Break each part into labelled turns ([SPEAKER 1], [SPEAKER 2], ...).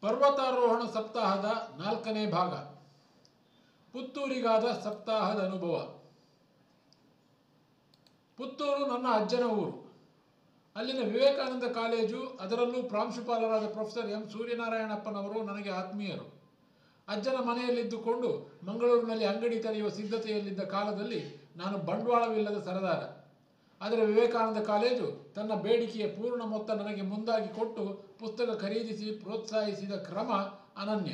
[SPEAKER 1] ಪರ್ವತಾರೋಹಣ ಸಪ್ತಾಹದ ನಾಲ್ಕನೇ ಭಾಗ ಪುತ್ತೂರಿಗಾದ ಸಪ್ತಾಹದ ಅನುಭವ ಪುತ್ತೂರು ನನ್ನ ಅಜ್ಜನ ಊರು ಅಲ್ಲಿನ ವಿವೇಕಾನಂದ ಕಾಲೇಜು ಅದರಲ್ಲೂ ಪ್ರಾಂಶುಪಾಲರಾದ ಪ್ರೊಫೆಸರ್ ಎಂ ಸೂರ್ಯನಾರಾಯಣಪ್ಪನವರು ನನಗೆ ಆತ್ಮೀಯರು ಅಜ್ಜನ ಮನೆಯಲ್ಲಿದ್ದುಕೊಂಡು ಮಂಗಳೂರಿನಲ್ಲಿ ಅಂಗಡಿ ತೆರೆಯುವ ಸಿದ್ಧತೆಯಲ್ಲಿದ್ದ ಕಾಲದಲ್ಲಿ ನಾನು ಬಂಡವಾಳವಿಲ್ಲದ ಸರದಾರ ಆದರೆ ವಿವೇಕಾನಂದ ಕಾಲೇಜು ತನ್ನ ಬೇಡಿಕೆಯ ಪೂರ್ಣ ಮೊತ್ತ ನನಗೆ ಮುಂದಾಗಿ ಕೊಟ್ಟು ಪುಸ್ತಕ ಖರೀದಿಸಿ ಪ್ರೋತ್ಸಾಹಿಸಿದ ಕ್ರಮ ಅನನ್ಯ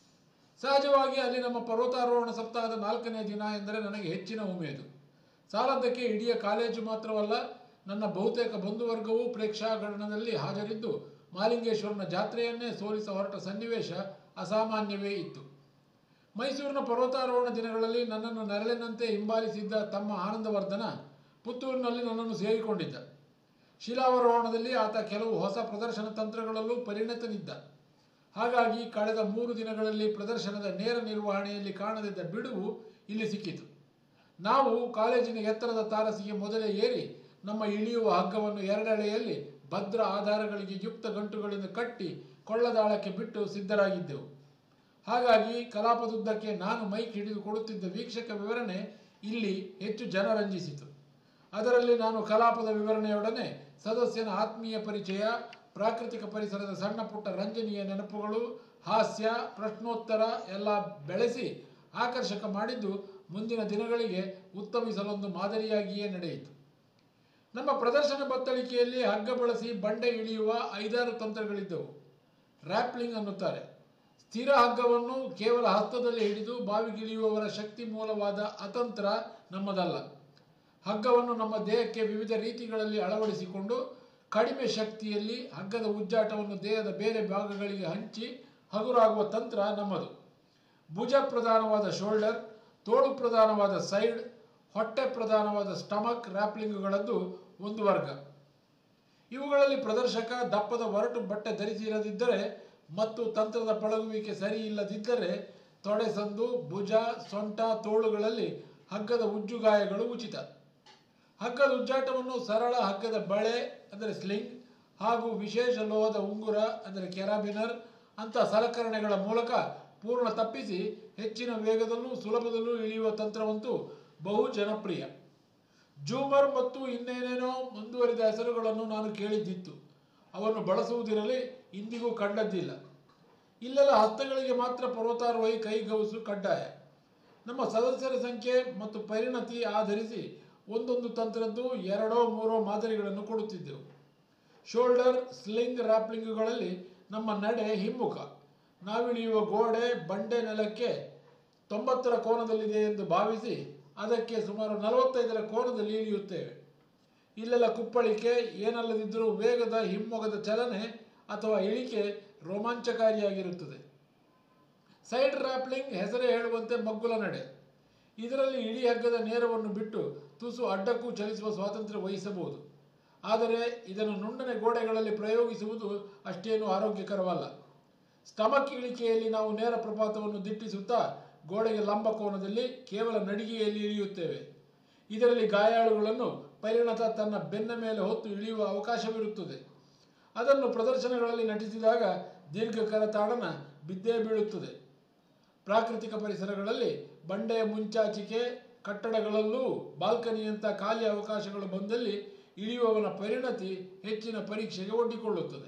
[SPEAKER 1] ಸಹಜವಾಗಿ ಅಲ್ಲಿ ನಮ್ಮ ಪರ್ವತಾರೋಹಣ ಸಪ್ತಾಹದ ನಾಲ್ಕನೇ ದಿನ ಎಂದರೆ ನನಗೆ ಹೆಚ್ಚಿನ ಉಮೇದು ಸಾಲದ್ದಕ್ಕೆ ಇಡೀ ಕಾಲೇಜು ಮಾತ್ರವಲ್ಲ ನನ್ನ ಬಹುತೇಕ ಬಂಧುವರ್ಗವೂ ಪ್ರೇಕ್ಷಾಗಣದಲ್ಲಿ ಹಾಜರಿದ್ದು ಮಾಲಿಂಗೇಶ್ವರನ ಜಾತ್ರೆಯನ್ನೇ ಸೋಲಿಸ ಹೊರಟ ಸನ್ನಿವೇಶ ಅಸಾಮಾನ್ಯವೇ ಇತ್ತು ಮೈಸೂರಿನ ಪರ್ವತಾರೋಹಣ ದಿನಗಳಲ್ಲಿ ನನ್ನನ್ನು ನೆರಳಿನಂತೆ ಹಿಂಬಾಲಿಸಿದ್ದ ತಮ್ಮ ಆನಂದವರ್ಧನ ಪುತ್ತೂರಿನಲ್ಲಿ ನನ್ನನ್ನು ಸೇರಿಕೊಂಡಿದ್ದ ಶಿಲಾವರೋಹಣದಲ್ಲಿ ಆತ ಕೆಲವು ಹೊಸ ಪ್ರದರ್ಶನ ತಂತ್ರಗಳಲ್ಲೂ ಪರಿಣತನಿದ್ದ ಹಾಗಾಗಿ ಕಳೆದ ಮೂರು ದಿನಗಳಲ್ಲಿ ಪ್ರದರ್ಶನದ ನೇರ ನಿರ್ವಹಣೆಯಲ್ಲಿ ಕಾಣದಿದ್ದ ಬಿಡುವು ಇಲ್ಲಿ ಸಿಕ್ಕಿತು ನಾವು ಕಾಲೇಜಿನ ಎತ್ತರದ ತಾರಸಿಗೆ ಮೊದಲೇ ಏರಿ ನಮ್ಮ ಇಳಿಯುವ ಹಗ್ಗವನ್ನು ಎರಡೆಳೆಯಲ್ಲಿ ಭದ್ರ ಆಧಾರಗಳಿಗೆ ಯುಕ್ತ ಗಂಟುಗಳಿಂದ ಕಟ್ಟಿ ಕೊಳ್ಳದಾಳಕ್ಕೆ ಬಿಟ್ಟು ಸಿದ್ಧರಾಗಿದ್ದೆವು ಹಾಗಾಗಿ ಕಲಾಪದುದ್ದಕ್ಕೆ ನಾನು ಮೈಕ್ ಹಿಡಿದು ಕೊಡುತ್ತಿದ್ದ ವೀಕ್ಷಕ ವಿವರಣೆ ಇಲ್ಲಿ ಹೆಚ್ಚು ಜನರಂಜಿಸಿತು ಅದರಲ್ಲಿ ನಾನು ಕಲಾಪದ ವಿವರಣೆಯೊಡನೆ ಸದಸ್ಯನ ಆತ್ಮೀಯ ಪರಿಚಯ ಪ್ರಾಕೃತಿಕ ಪರಿಸರದ ಸಣ್ಣ ಪುಟ್ಟ ರಂಜನೀಯ ನೆನಪುಗಳು ಹಾಸ್ಯ ಪ್ರಶ್ನೋತ್ತರ ಎಲ್ಲ ಬೆಳೆಸಿ ಆಕರ್ಷಕ ಮಾಡಿದ್ದು ಮುಂದಿನ ದಿನಗಳಿಗೆ ಉತ್ತಮಿಸಲೊಂದು ಮಾದರಿಯಾಗಿಯೇ ನಡೆಯಿತು ನಮ್ಮ ಪ್ರದರ್ಶನ ಬತ್ತಳಿಕೆಯಲ್ಲಿ ಹಗ್ಗ ಬಳಸಿ ಬಂಡೆ ಇಳಿಯುವ ಐದಾರು ತಂತ್ರಗಳಿದ್ದವು ರ್ಯಾಪ್ಲಿಂಗ್ ಅನ್ನುತ್ತಾರೆ ಸ್ಥಿರ ಹಗ್ಗವನ್ನು ಕೇವಲ ಹಸ್ತದಲ್ಲಿ ಹಿಡಿದು ಬಾವಿಗಿಳಿಯುವವರ ಶಕ್ತಿ ಮೂಲವಾದ ಅತಂತ್ರ ನಮ್ಮದಲ್ಲ ಹಗ್ಗವನ್ನು ನಮ್ಮ ದೇಹಕ್ಕೆ ವಿವಿಧ ರೀತಿಗಳಲ್ಲಿ ಅಳವಡಿಸಿಕೊಂಡು ಕಡಿಮೆ ಶಕ್ತಿಯಲ್ಲಿ ಹಗ್ಗದ ಉಜ್ಜಾಟವನ್ನು ದೇಹದ ಬೇರೆ ಭಾಗಗಳಿಗೆ ಹಂಚಿ ಹಗುರಾಗುವ ತಂತ್ರ ನಮ್ಮದು ಭುಜ ಪ್ರಧಾನವಾದ ಶೋಲ್ಡರ್ ತೋಳು ಪ್ರಧಾನವಾದ ಸೈಡ್ ಹೊಟ್ಟೆ ಪ್ರಧಾನವಾದ ಸ್ಟಮಕ್ ರ್ಯಾಪ್ಲಿಂಗ್ಗಳದ್ದು ಒಂದು ವರ್ಗ ಇವುಗಳಲ್ಲಿ ಪ್ರದರ್ಶಕ ದಪ್ಪದ ಒರಟು ಬಟ್ಟೆ ಧರಿಸಿರದಿದ್ದರೆ ಮತ್ತು ತಂತ್ರದ ಪಳಗುವಿಕೆ ಸರಿ ಇಲ್ಲದಿದ್ದರೆ ತೊಡೆ ಸಂದು ಭುಜ ಸೊಂಟ ತೋಳುಗಳಲ್ಲಿ ಹಗ್ಗದ ಉಜ್ಜುಗಾಯಗಳು ಉಚಿತ ಹಗ್ಗದ ಉಜ್ಜಾಟವನ್ನು ಸರಳ ಹಗ್ಗದ ಬಳೆ ಅಂದರೆ ಸ್ಲಿಂಗ್ ಹಾಗೂ ವಿಶೇಷ ಲೋಹದ ಉಂಗುರ ಅಂದರೆ ಕೆರಾಬಿನರ್ ಅಂತ ಸಲಕರಣೆಗಳ ಮೂಲಕ ಪೂರ್ಣ ತಪ್ಪಿಸಿ ಹೆಚ್ಚಿನ ವೇಗದಲ್ಲೂ ಸುಲಭದಲ್ಲೂ ಇಳಿಯುವ ತಂತ್ರವಂತೂ ಬಹು ಜನಪ್ರಿಯ ಜೂಮರ್ ಮತ್ತು ಇನ್ನೇನೇನೋ ಮುಂದುವರಿದ ಹೆಸರುಗಳನ್ನು ನಾನು ಕೇಳಿದ್ದಿತ್ತು ಅವನ್ನು ಬಳಸುವುದಿರಲಿ ಇಂದಿಗೂ ಕಂಡದ್ದಿಲ್ಲ ಇಲ್ಲೆಲ್ಲ ಹಸ್ತಗಳಿಗೆ ಮಾತ್ರ ಪರ್ವತಾರೋಹಿ ಕೈಗೌಸು ಕಡ್ಡಾಯ ನಮ್ಮ ಸದಸ್ಯರ ಸಂಖ್ಯೆ ಮತ್ತು ಪರಿಣತಿ ಆಧರಿಸಿ ಒಂದೊಂದು ತಂತ್ರದ್ದು ಎರಡೋ ಮೂರೋ ಮಾದರಿಗಳನ್ನು ಕೊಡುತ್ತಿದ್ದೆವು ಶೋಲ್ಡರ್ ಸ್ಲಿಂಗ್ ರ್ಯಾಪ್ಲಿಂಗ್ಗಳಲ್ಲಿ ನಮ್ಮ ನಡೆ ಹಿಮ್ಮುಖ ನಾವಿಳಿಯುವ ಗೋಡೆ ಬಂಡೆ ನೆಲಕ್ಕೆ ತೊಂಬತ್ತರ ಕೋನದಲ್ಲಿದೆ ಎಂದು ಭಾವಿಸಿ ಅದಕ್ಕೆ ಸುಮಾರು ನಲವತ್ತೈದರ ಕೋನದಲ್ಲಿ ಇಳಿಯುತ್ತೇವೆ ಇಲ್ಲೆಲ್ಲ ಕುಪ್ಪಳಿಕೆ ಏನಲ್ಲದಿದ್ದರೂ ವೇಗದ ಹಿಮ್ಮೊಗದ ಚಲನೆ ಅಥವಾ ಇಳಿಕೆ ರೋಮಾಂಚಕಾರಿಯಾಗಿರುತ್ತದೆ ಸೈಡ್ ರ್ಯಾಪ್ಲಿಂಗ್ ಹೆಸರೇ ಹೇಳುವಂತೆ ಮಗ್ಗುಲ ನಡೆ ಇದರಲ್ಲಿ ಇಡೀ ಹಗ್ಗದ ನೇರವನ್ನು ಬಿಟ್ಟು ತುಸು ಅಡ್ಡಕ್ಕೂ ಚಲಿಸುವ ಸ್ವಾತಂತ್ರ್ಯ ವಹಿಸಬಹುದು ಆದರೆ ಇದನ್ನು ನುಣ್ಣನೆ ಗೋಡೆಗಳಲ್ಲಿ ಪ್ರಯೋಗಿಸುವುದು ಅಷ್ಟೇನು ಆರೋಗ್ಯಕರವಲ್ಲ ಸ್ಟಮಕ್ ಇಳಿಕೆಯಲ್ಲಿ ನಾವು ನೇರ ಪ್ರಪಾತವನ್ನು ದಿಟ್ಟಿಸುತ್ತಾ ಗೋಡೆಗೆ ಲಂಬ ಕೋನದಲ್ಲಿ ಕೇವಲ ನಡಿಗೆಯಲ್ಲಿ ಇಳಿಯುತ್ತೇವೆ ಇದರಲ್ಲಿ ಗಾಯಾಳುಗಳನ್ನು ಪರಿಣತ ತನ್ನ ಬೆನ್ನ ಮೇಲೆ ಹೊತ್ತು ಇಳಿಯುವ ಅವಕಾಶವಿರುತ್ತದೆ ಅದನ್ನು ಪ್ರದರ್ಶನಗಳಲ್ಲಿ ನಟಿಸಿದಾಗ ದೀರ್ಘಕಾಲ ತಾಡನ ಬಿದ್ದೇ ಬೀಳುತ್ತದೆ ಪ್ರಾಕೃತಿಕ ಪರಿಸರಗಳಲ್ಲಿ ಬಂಡೆಯ ಮುಂಚಾಚಿಕೆ ಕಟ್ಟಡಗಳಲ್ಲೂ ಬಾಲ್ಕನಿಯಂಥ ಖಾಲಿ ಅವಕಾಶಗಳು ಬಂದಲ್ಲಿ ಇಳಿಯುವವನ ಪರಿಣತಿ ಹೆಚ್ಚಿನ ಪರೀಕ್ಷೆಗೆ ಒಡ್ಡಿಕೊಳ್ಳುತ್ತದೆ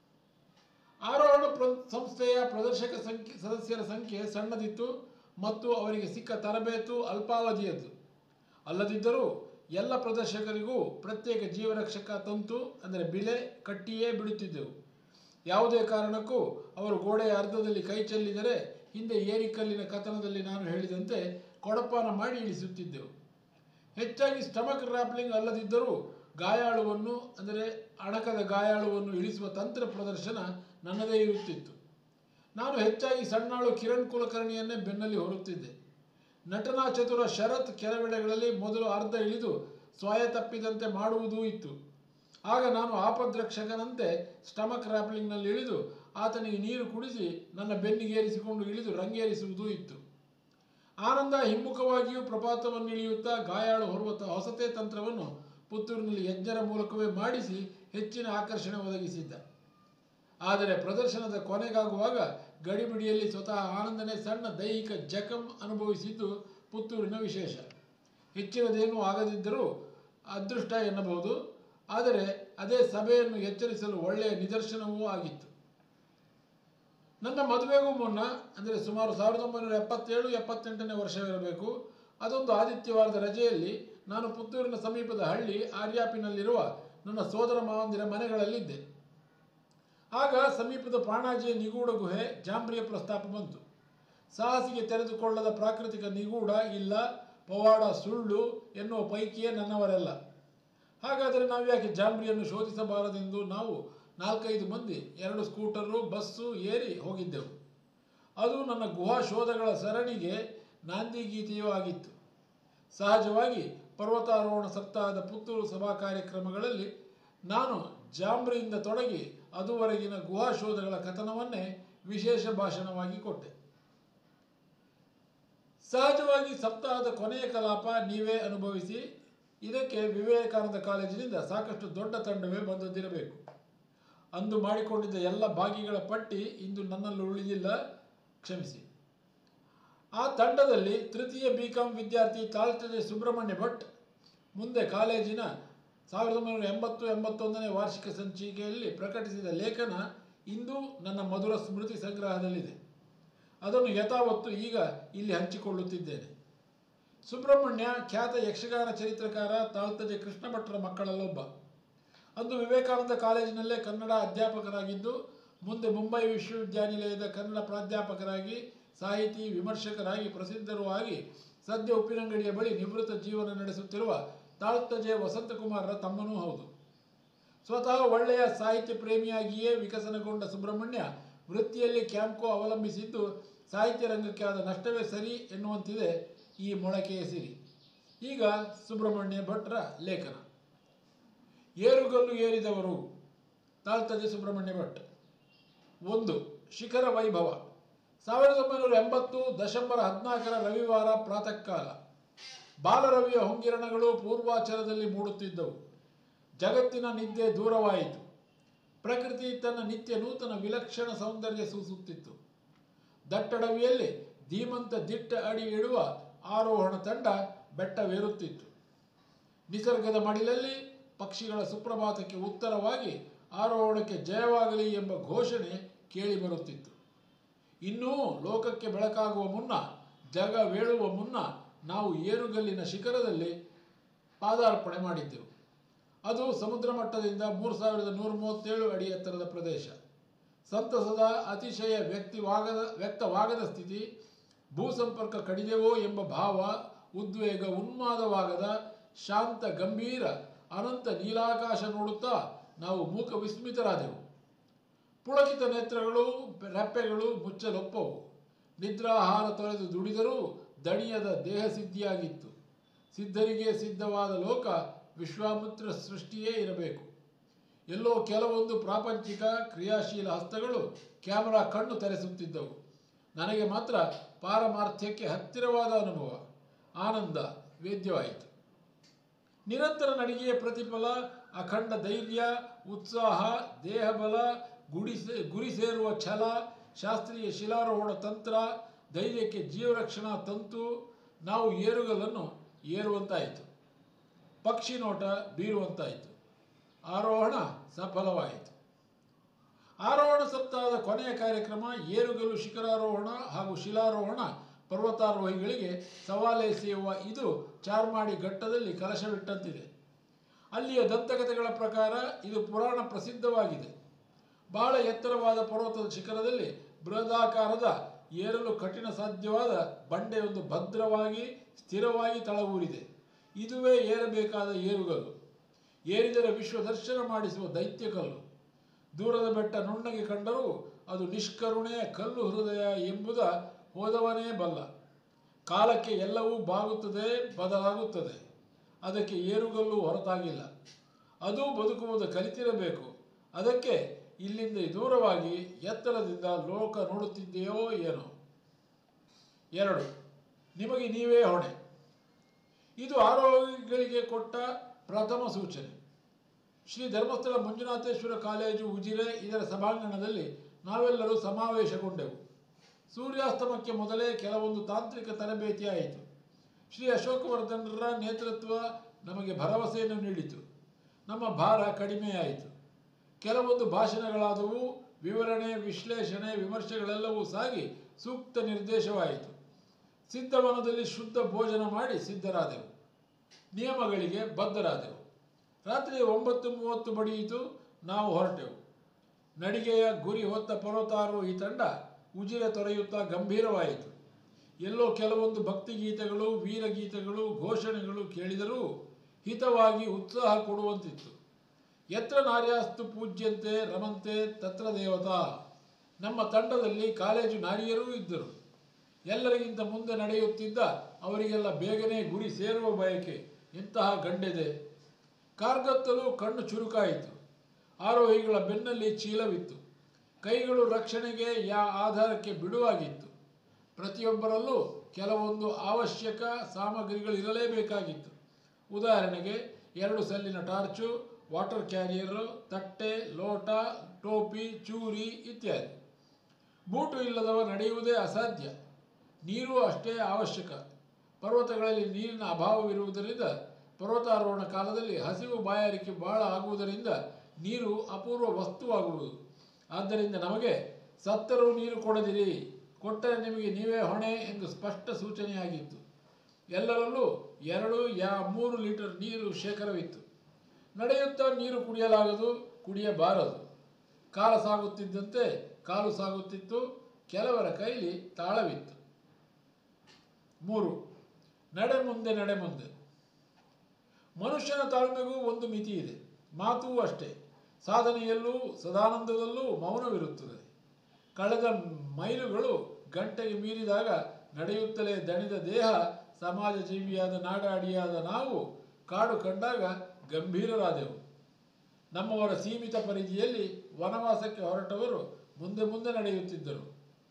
[SPEAKER 1] ಆರೋಹಣ ಪ್ರ ಸಂಸ್ಥೆಯ ಪ್ರದರ್ಶಕ ಸಂಖ್ಯೆ ಸದಸ್ಯರ ಸಂಖ್ಯೆ ಸಣ್ಣದಿತ್ತು ಮತ್ತು ಅವರಿಗೆ ಸಿಕ್ಕ ತರಬೇತು ಅಲ್ಪಾವಧಿಯದ್ದು ಅಲ್ಲದಿದ್ದರೂ ಎಲ್ಲ ಪ್ರದರ್ಶಕರಿಗೂ ಪ್ರತ್ಯೇಕ ಜೀವರಕ್ಷಕ ತಂತು ಅಂದರೆ ಬಿಲೆ ಕಟ್ಟಿಯೇ ಬಿಡುತ್ತಿದ್ದೆವು ಯಾವುದೇ ಕಾರಣಕ್ಕೂ ಅವರು ಗೋಡೆಯ ಅರ್ಧದಲ್ಲಿ ಕೈ ಚೆಲ್ಲಿದರೆ ಹಿಂದೆ ಏರಿಕಲ್ಲಿನ ಕಥನದಲ್ಲಿ ನಾನು ಹೇಳಿದಂತೆ ಕೊಡಪಾನ ಮಾಡಿ ಇಳಿಸುತ್ತಿದ್ದೆವು ಹೆಚ್ಚಾಗಿ ಸ್ಟಮಕ್ ರ್ಯಾಪ್ಲಿಂಗ್ ಅಲ್ಲದಿದ್ದರೂ ಗಾಯಾಳುವನ್ನು ಅಂದರೆ ಅಣಕದ ಗಾಯಾಳುವನ್ನು ಇಳಿಸುವ ತಂತ್ರ ಪ್ರದರ್ಶನ ನನ್ನದೇ ಇರುತ್ತಿತ್ತು ನಾನು ಹೆಚ್ಚಾಗಿ ಸಣ್ಣಾಳು ಕಿರಣ್ ಕುಲಕರ್ಣಿಯನ್ನೇ ಬೆನ್ನಲ್ಲಿ ಹೊರುತ್ತಿದ್ದೆ ನಟನಾ ಚತುರ ಶರತ್ ಕೆಲವೆಡೆಗಳಲ್ಲಿ ಮೊದಲು ಅರ್ಧ ಇಳಿದು ಸ್ವಾಯ ತಪ್ಪಿದಂತೆ ಮಾಡುವುದೂ ಇತ್ತು ಆಗ ನಾನು ಆಪದ್ರಕ್ಷಕನಂತೆ ಸ್ಟಮಕ್ ರ್ಯಾಪ್ಲಿಂಗ್ನಲ್ಲಿ ಇಳಿದು ಆತನಿಗೆ ನೀರು ಕುಡಿಸಿ ನನ್ನ ಬೆನ್ನಿಗೇರಿಸಿಕೊಂಡು ಇಳಿದು ರಂಗೇರಿಸುವುದೂ ಇತ್ತು ಆನಂದ ಹಿಮ್ಮುಖವಾಗಿಯೂ ಪ್ರಪಾತವನ್ನು ಇಳಿಯುತ್ತಾ ಗಾಯಾಳು ಹೊರುವ ತ- ಹೊಸತೇ ತಂತ್ರವನ್ನು ಪುತ್ತೂರಿನಲ್ಲಿ ಯಜ್ಞರ ಮೂಲಕವೇ ಮಾಡಿಸಿ ಹೆಚ್ಚಿನ ಆಕರ್ಷಣೆ ಒದಗಿಸಿದ್ದ ಆದರೆ ಪ್ರದರ್ಶನದ ಕೊನೆಗಾಗುವಾಗ ಗಡಿಬಿಡಿಯಲ್ಲಿ ಸ್ವತಃ ಆನಂದನೇ ಸಣ್ಣ ದೈಹಿಕ ಜಖಂ ಅನುಭವಿಸಿದ್ದು ಪುತ್ತೂರಿನ ವಿಶೇಷ ಹೆಚ್ಚಿನದೇನೂ ಆಗದಿದ್ದರೂ ಅದೃಷ್ಟ ಎನ್ನಬಹುದು ಆದರೆ ಅದೇ ಸಭೆಯನ್ನು ಎಚ್ಚರಿಸಲು ಒಳ್ಳೆಯ ನಿದರ್ಶನವೂ ಆಗಿತ್ತು ನನ್ನ ಮದುವೆಗೂ ಮುನ್ನ ಅಂದರೆ ಸುಮಾರು ಸಾವಿರದ ಒಂಬೈನೂರ ಎಪ್ಪತ್ತೇಳು ಎಪ್ಪತ್ತೆಂಟನೇ ವರ್ಷವಿರಬೇಕು ಅದೊಂದು ಆದಿತ್ಯವಾರದ ರಜೆಯಲ್ಲಿ ನಾನು ಪುತ್ತೂರಿನ ಸಮೀಪದ ಹಳ್ಳಿ ಆರ್ಯಾಪಿನಲ್ಲಿರುವ ನನ್ನ ಸೋದರ ಮಾವಂದಿರ ಮನೆಗಳಲ್ಲಿದ್ದೆ ಆಗ ಸಮೀಪದ ಪಾಣಾಜಿಯ ನಿಗೂಢ ಗುಹೆ ಜಾಂಬ್ರಿಯ ಪ್ರಸ್ತಾಪ ಬಂತು ಸಾಹಸಿಗೆ ತೆರೆದುಕೊಳ್ಳದ ಪ್ರಾಕೃತಿಕ ನಿಗೂಢ ಇಲ್ಲ ಪವಾಡ ಸುಳ್ಳು ಎನ್ನುವ ಪೈಕಿಯೇ ನನ್ನವರೆಲ್ಲ ಹಾಗಾದರೆ ನಾವು ಯಾಕೆ ಜಾಂಬ್ರಿಯನ್ನು ಶೋಧಿಸಬಾರದೆಂದು ನಾವು ನಾಲ್ಕೈದು ಮಂದಿ ಎರಡು ಸ್ಕೂಟರು ಬಸ್ಸು ಏರಿ ಹೋಗಿದ್ದೆವು ಅದು ನನ್ನ ಗುಹಾ ಶೋಧಗಳ ಸರಣಿಗೆ ನಾಂದಿ ಗೀತೆಯೂ ಆಗಿತ್ತು ಸಹಜವಾಗಿ ಪರ್ವತಾರೋಹಣ ಸಪ್ತಾಹದ ಪುತ್ತೂರು ಸಭಾ ಕಾರ್ಯಕ್ರಮಗಳಲ್ಲಿ ನಾನು ಜಾಂಬ್ರಿಯಿಂದ ತೊಡಗಿ ಅದುವರೆಗಿನ ಗುಹಾ ಶೋಧಗಳ ಕಥನವನ್ನೇ ವಿಶೇಷ ಭಾಷಣವಾಗಿ ಕೊಟ್ಟೆ ಸಹಜವಾಗಿ ಸಪ್ತಾಹದ ಕೊನೆಯ ಕಲಾಪ ನೀವೇ ಅನುಭವಿಸಿ ಇದಕ್ಕೆ ವಿವೇಕಾನಂದ ಕಾಲೇಜಿನಿಂದ ಸಾಕಷ್ಟು ದೊಡ್ಡ ತಂಡವೇ ಬಂದದ್ದಿರಬೇಕು ಅಂದು ಮಾಡಿಕೊಂಡಿದ್ದ ಎಲ್ಲ ಭಾಗಿಗಳ ಪಟ್ಟಿ ಇಂದು ನನ್ನಲ್ಲಿ ಉಳಿದಿಲ್ಲ ಕ್ಷಮಿಸಿ ಆ ತಂಡದಲ್ಲಿ ತೃತೀಯ ಬಿ ಕಾಂ ವಿದ್ಯಾರ್ಥಿ ತಾಳ್ತದೆ ಸುಬ್ರಹ್ಮಣ್ಯ ಭಟ್ ಮುಂದೆ ಕಾಲೇಜಿನ ಸಾವಿರದ ಒಂಬೈನೂರ ಎಂಬತ್ತು ಎಂಬತ್ತೊಂದನೇ ವಾರ್ಷಿಕ ಸಂಚಿಕೆಯಲ್ಲಿ ಪ್ರಕಟಿಸಿದ ಲೇಖನ ಇಂದು ನನ್ನ ಮಧುರ ಸ್ಮೃತಿ ಸಂಗ್ರಹದಲ್ಲಿದೆ ಅದನ್ನು ಯಥಾವತ್ತು ಈಗ ಇಲ್ಲಿ ಹಂಚಿಕೊಳ್ಳುತ್ತಿದ್ದೇನೆ ಸುಬ್ರಹ್ಮಣ್ಯ ಖ್ಯಾತ ಯಕ್ಷಗಾನ ಚರಿತ್ರಕಾರ ತಾಳ್ತಜೆ ಕೃಷ್ಣ ಭಟ್ರ ಮಕ್ಕಳಲ್ಲೊಬ್ಬ ಅಂದು ವಿವೇಕಾನಂದ ಕಾಲೇಜಿನಲ್ಲೇ ಕನ್ನಡ ಅಧ್ಯಾಪಕರಾಗಿದ್ದು ಮುಂದೆ ಮುಂಬೈ ವಿಶ್ವವಿದ್ಯಾನಿಲಯದ ಕನ್ನಡ ಪ್ರಾಧ್ಯಾಪಕರಾಗಿ ಸಾಹಿತಿ ವಿಮರ್ಶಕರಾಗಿ ಪ್ರಸಿದ್ಧರೂ ಆಗಿ ಸದ್ಯ ಉಪ್ಪಿನಂಗಡಿಯ ಬಳಿ ನಿವೃತ್ತ ಜೀವನ ನಡೆಸುತ್ತಿರುವ ತಾಳ್ತಜೆ ವಸಂತಕುಮಾರರ ತಮ್ಮನೂ ಹೌದು ಸ್ವತಃ ಒಳ್ಳೆಯ ಸಾಹಿತ್ಯ ಪ್ರೇಮಿಯಾಗಿಯೇ ವಿಕಸನಗೊಂಡ ಸುಬ್ರಹ್ಮಣ್ಯ ವೃತ್ತಿಯಲ್ಲಿ ಕ್ಯಾಂಪ್ಕೋ ಅವಲಂಬಿಸಿದ್ದು ಸಾಹಿತ್ಯ ರಂಗಕ್ಕೆ ಆದ ನಷ್ಟವೇ ಸರಿ ಎನ್ನುವಂತಿದೆ ಈ ಮೊಳಕೆಯ ಸಿರಿ ಈಗ ಸುಬ್ರಹ್ಮಣ್ಯ ಭಟ್ರ ಲೇಖನ ಏರುಗಲ್ಲು ಏರಿದವರು ತಾಳ್ತದೆ ಸುಬ್ರಹ್ಮಣ್ಯ ಭಟ್ ಒಂದು ಶಿಖರ ವೈಭವ ಸಾವಿರದ ಒಂಬೈನೂರ ಎಂಬತ್ತು ದಶಂಬರ ಹದಿನಾಲ್ಕರ ರವಿವಾರ ಪ್ರಾತಃ ಕಾಲ ಬಾಲರವಿಯ ಹೊಂಗಿರಣಗಳು ಪೂರ್ವಾಚರದಲ್ಲಿ ಮೂಡುತ್ತಿದ್ದವು ಜಗತ್ತಿನ ನಿದ್ದೆ ದೂರವಾಯಿತು ಪ್ರಕೃತಿ ತನ್ನ ನಿತ್ಯ ನೂತನ ವಿಲಕ್ಷಣ ಸೌಂದರ್ಯ ಸೂಸುತ್ತಿತ್ತು ದಟ್ಟಡವಿಯಲ್ಲಿ ಧೀಮಂತ ದಿಟ್ಟ ಅಡಿ ಇಡುವ ಆರೋಹಣ ತಂಡ ಬೆಟ್ಟವೇರುತ್ತಿತ್ತು ನಿಸರ್ಗದ ಮಡಿಲಲ್ಲಿ ಪಕ್ಷಿಗಳ ಸುಪ್ರಭಾತಕ್ಕೆ ಉತ್ತರವಾಗಿ ಆರೋಹಣಕ್ಕೆ ಜಯವಾಗಲಿ ಎಂಬ ಘೋಷಣೆ ಕೇಳಿಬರುತ್ತಿತ್ತು ಇನ್ನೂ ಲೋಕಕ್ಕೆ ಬೆಳಕಾಗುವ ಮುನ್ನ ಜಗವೇಳುವ ಮುನ್ನ ನಾವು ಏರುಗಲ್ಲಿನ ಶಿಖರದಲ್ಲಿ ಪಾದಾರ್ಪಣೆ ಮಾಡಿದ್ದೆವು ಅದು ಸಮುದ್ರ ಮಟ್ಟದಿಂದ ಮೂರು ಸಾವಿರದ ನೂರ ಮೂವತ್ತೇಳು ಅಡಿ ಎತ್ತರದ ಪ್ರದೇಶ ಸಂತಸದ ಅತಿಶಯ ವ್ಯಕ್ತಿವಾಗದ ವ್ಯಕ್ತವಾಗದ ಸ್ಥಿತಿ ಭೂಸಂಪರ್ಕ ಕಡಿದೆವೋ ಎಂಬ ಭಾವ ಉದ್ವೇಗ ಉನ್ಮಾದವಾಗದ ಶಾಂತ ಗಂಭೀರ ಅನಂತ ನೀಲಾಕಾಶ ನೋಡುತ್ತಾ ನಾವು ಮೂಕ ವಿಸ್ಮಿತರಾದೆವು ಪುಳಕಿತ ನೇತ್ರಗಳು ರೆಪ್ಪೆಗಳು ಮುಚ್ಚಲೊಪ್ಪವು ನಿದ್ರಾಹಾರ ತೊರೆದು ದುಡಿದರೂ ದಣಿಯದ ದೇಹ ಸಿದ್ಧಿಯಾಗಿತ್ತು ಸಿದ್ಧರಿಗೆ ಸಿದ್ಧವಾದ ಲೋಕ ವಿಶ್ವಾಮಿತ್ರ ಸೃಷ್ಟಿಯೇ ಇರಬೇಕು ಎಲ್ಲೋ ಕೆಲವೊಂದು ಪ್ರಾಪಂಚಿಕ ಕ್ರಿಯಾಶೀಲ ಹಸ್ತಗಳು ಕ್ಯಾಮರಾ ಕಣ್ಣು ತೆರೆಸುತ್ತಿದ್ದವು ನನಗೆ ಮಾತ್ರ ಪಾರಮಾರ್ಥ್ಯಕ್ಕೆ ಹತ್ತಿರವಾದ ಅನುಭವ ಆನಂದ ವೇದ್ಯವಾಯಿತು ನಿರಂತರ ನಡಿಗೆಯ ಪ್ರತಿಫಲ ಅಖಂಡ ಧೈರ್ಯ ಉತ್ಸಾಹ ದೇಹಬಲ ಗುಡಿ ಸೇ- ಗುರಿ ಸೇರುವ ಛಲ ಶಾಸ್ತ್ರೀಯ ಶಿಲಾರೋಹಣ ತಂತ್ರ ಧೈರ್ಯಕ್ಕೆ ಜೀವರಕ್ಷಣಾ ತಂತು ನಾವು ಏರುಗಲನ್ನು ಏರುವಂತಾಯಿತು ಪಕ್ಷಿ ನೋಟ ಬೀರುವಂತಾಯಿತು ಆರೋಹಣ ಸಫಲವಾಯಿತು ಆರೋಹಣ ಸಪ್ತಾಹದ ಕೊನೆಯ ಕಾರ್ಯಕ್ರಮ ಏರುಗಲ್ಲು ಶಿಖರಾರೋಹಣ ಹಾಗೂ ಶಿಲಾರೋಹಣ ಪರ್ವತಾರೋಹಿಗಳಿಗೆ ಸವಾಲೆಸೆಯುವ ಇದು ಚಾರ್ಮಾಡಿ ಘಟ್ಟದಲ್ಲಿ ಕಲಶವಿಟ್ಟಂತಿದೆ ಅಲ್ಲಿಯ ದಂತಕಥೆಗಳ ಪ್ರಕಾರ ಇದು ಪುರಾಣ ಪ್ರಸಿದ್ಧವಾಗಿದೆ ಬಹಳ ಎತ್ತರವಾದ ಪರ್ವತದ ಶಿಖರದಲ್ಲಿ ಬೃಹದಾಕಾರದ ಏರಲು ಕಠಿಣ ಸಾಧ್ಯವಾದ ಬಂಡೆಯೊಂದು ಭದ್ರವಾಗಿ ಸ್ಥಿರವಾಗಿ ತಳವೂರಿದೆ ಇದುವೇ ಏರಬೇಕಾದ ಏರುಗಲ್ಲು ಏರಿದರೆ ವಿಶ್ವ ದರ್ಶನ ಮಾಡಿಸುವ ದೈತ್ಯಕಲ್ಲು ದೂರದ ಬೆಟ್ಟ ನುಣ್ಣಗೆ ಕಂಡರೂ ಅದು ನಿಷ್ಕರುಣೆಯ ಕಲ್ಲು ಹೃದಯ ಎಂಬುದ ಹೋದವನೇ ಬಲ್ಲ ಕಾಲಕ್ಕೆ ಎಲ್ಲವೂ ಬಾಗುತ್ತದೆ ಬದಲಾಗುತ್ತದೆ ಅದಕ್ಕೆ ಏರುಗಲ್ಲು ಹೊರತಾಗಿಲ್ಲ ಅದು ಬದುಕುವುದು ಕಲಿತಿರಬೇಕು ಅದಕ್ಕೆ ಇಲ್ಲಿಂದ ದೂರವಾಗಿ ಎತ್ತರದಿಂದ ಲೋಕ ನೋಡುತ್ತಿದೆಯೋ ಏನೋ ಎರಡು ನಿಮಗೆ ನೀವೇ ಹೊಣೆ ಇದು ಆರೋಗ್ಯಗಳಿಗೆ ಕೊಟ್ಟ ಪ್ರಥಮ ಸೂಚನೆ ಶ್ರೀ ಧರ್ಮಸ್ಥಳ ಮಂಜುನಾಥೇಶ್ವರ ಕಾಲೇಜು ಉಜಿರೆ ಇದರ ಸಭಾಂಗಣದಲ್ಲಿ ನಾವೆಲ್ಲರೂ ಸಮಾವೇಶಗೊಂಡೆವು ಸೂರ್ಯಾಸ್ತಮಕ್ಕೆ ಮೊದಲೇ ಕೆಲವೊಂದು ತಾಂತ್ರಿಕ ತರಬೇತಿ ಆಯಿತು ಶ್ರೀ ಅಶೋಕವರ್ಧನರ ನೇತೃತ್ವ ನಮಗೆ ಭರವಸೆಯನ್ನು ನೀಡಿತು ನಮ್ಮ ಭಾರ ಕಡಿಮೆಯಾಯಿತು ಕೆಲವೊಂದು ಭಾಷಣಗಳಾದವು ವಿವರಣೆ ವಿಶ್ಲೇಷಣೆ ವಿಮರ್ಶೆಗಳೆಲ್ಲವೂ ಸಾಗಿ ಸೂಕ್ತ ನಿರ್ದೇಶವಾಯಿತು ಸಿದ್ಧವನದಲ್ಲಿ ಶುದ್ಧ ಭೋಜನ ಮಾಡಿ ಸಿದ್ಧರಾದೆವು ನಿಯಮಗಳಿಗೆ ಬದ್ಧರಾದೆವು ರಾತ್ರಿ ಒಂಬತ್ತು ಮೂವತ್ತು ಬಡಿಯಿತು ನಾವು ಹೊರಟೆವು ನಡಿಗೆಯ ಗುರಿ ಹೊತ್ತ ಪರ್ವತಾರೋಹಿ ತಂಡ ಉಜಿರೆ ತೊರೆಯುತ್ತಾ ಗಂಭೀರವಾಯಿತು ಎಲ್ಲೋ ಕೆಲವೊಂದು ಭಕ್ತಿಗೀತೆಗಳು ವೀರಗೀತೆಗಳು ಘೋಷಣೆಗಳು ಕೇಳಿದರೂ ಹಿತವಾಗಿ ಉತ್ಸಾಹ ಕೊಡುವಂತಿತ್ತು ಯತ್ರ ನಾರ್ಯಾಸ್ತು ಪೂಜ್ಯಂತೆ ರಮಂತೆ ತತ್ರ ದೇವತಾ ನಮ್ಮ ತಂಡದಲ್ಲಿ ಕಾಲೇಜು ನಾರಿಯರೂ ಇದ್ದರು ಎಲ್ಲರಿಗಿಂತ ಮುಂದೆ ನಡೆಯುತ್ತಿದ್ದ ಅವರಿಗೆಲ್ಲ ಬೇಗನೆ ಗುರಿ ಸೇರುವ ಬಯಕೆ ಇಂತಹ ಗಂಡೆದೆ ಕಾರ್ಗತ್ತಲು ಕಣ್ಣು ಚುರುಕಾಯಿತು ಆರೋಹಿಗಳ ಬೆನ್ನಲ್ಲಿ ಚೀಲವಿತ್ತು ಕೈಗಳು ರಕ್ಷಣೆಗೆ ಯಾ ಆಧಾರಕ್ಕೆ ಬಿಡುವಾಗಿತ್ತು ಪ್ರತಿಯೊಬ್ಬರಲ್ಲೂ ಕೆಲವೊಂದು ಅವಶ್ಯಕ ಸಾಮಗ್ರಿಗಳಿರಲೇಬೇಕಾಗಿತ್ತು ಉದಾಹರಣೆಗೆ ಎರಡು ಸೆಲ್ಲಿನ ಟಾರ್ಚು ವಾಟರ್ ಕ್ಯಾರಿಯರು ತಟ್ಟೆ ಲೋಟ ಟೋಪಿ ಚೂರಿ ಇತ್ಯಾದಿ ಬೂಟು ಇಲ್ಲದವ ನಡೆಯುವುದೇ ಅಸಾಧ್ಯ ನೀರು ಅಷ್ಟೇ ಅವಶ್ಯಕ ಪರ್ವತಗಳಲ್ಲಿ ನೀರಿನ ಅಭಾವವಿರುವುದರಿಂದ ಪರ್ವತಾರೋಹಣ ಕಾಲದಲ್ಲಿ ಹಸಿವು ಬಾಯಾರಿಕೆ ಬಹಳ ಆಗುವುದರಿಂದ ನೀರು ಅಪೂರ್ವ ವಸ್ತುವಾಗುವುದು ಆದ್ದರಿಂದ ನಮಗೆ ಸತ್ತರೂ ನೀರು ಕೊಡದಿರಿ ಕೊಟ್ಟರೆ ನಿಮಗೆ ನೀವೇ ಹೊಣೆ ಎಂದು ಸ್ಪಷ್ಟ ಸೂಚನೆಯಾಗಿತ್ತು ಎಲ್ಲರಲ್ಲೂ ಎರಡು ಯಾ ಮೂರು ಲೀಟರ್ ನೀರು ಶೇಖರವಿತ್ತು ನಡೆಯುತ್ತಾ ನೀರು ಕುಡಿಯಲಾಗದು ಕುಡಿಯಬಾರದು ಕಾಲ ಸಾಗುತ್ತಿದ್ದಂತೆ ಕಾಲು ಸಾಗುತ್ತಿತ್ತು ಕೆಲವರ ಕೈಲಿ ತಾಳವಿತ್ತು ಮೂರು ನಡೆ ಮುಂದೆ ನಡೆ ಮುಂದೆ ಮನುಷ್ಯನ ತಾಳ್ಮೆಗೂ ಒಂದು ಮಿತಿ ಇದೆ ಮಾತೂ ಅಷ್ಟೇ ಸಾಧನೆಯಲ್ಲೂ ಸದಾನಂದದಲ್ಲೂ ಮೌನವಿರುತ್ತದೆ ಕಳೆದ ಮೈಲುಗಳು ಗಂಟೆಗೆ ಮೀರಿದಾಗ ನಡೆಯುತ್ತಲೇ ದಣಿದ ದೇಹ ಸಮಾಜ ಜೀವಿಯಾದ ನಾಡಾಡಿಯಾದ ನಾವು ಕಾಡು ಕಂಡಾಗ ಗಂಭೀರರಾದೆವು ನಮ್ಮವರ ಸೀಮಿತ ಪರಿಧಿಯಲ್ಲಿ ವನವಾಸಕ್ಕೆ ಹೊರಟವರು ಮುಂದೆ ಮುಂದೆ ನಡೆಯುತ್ತಿದ್ದರು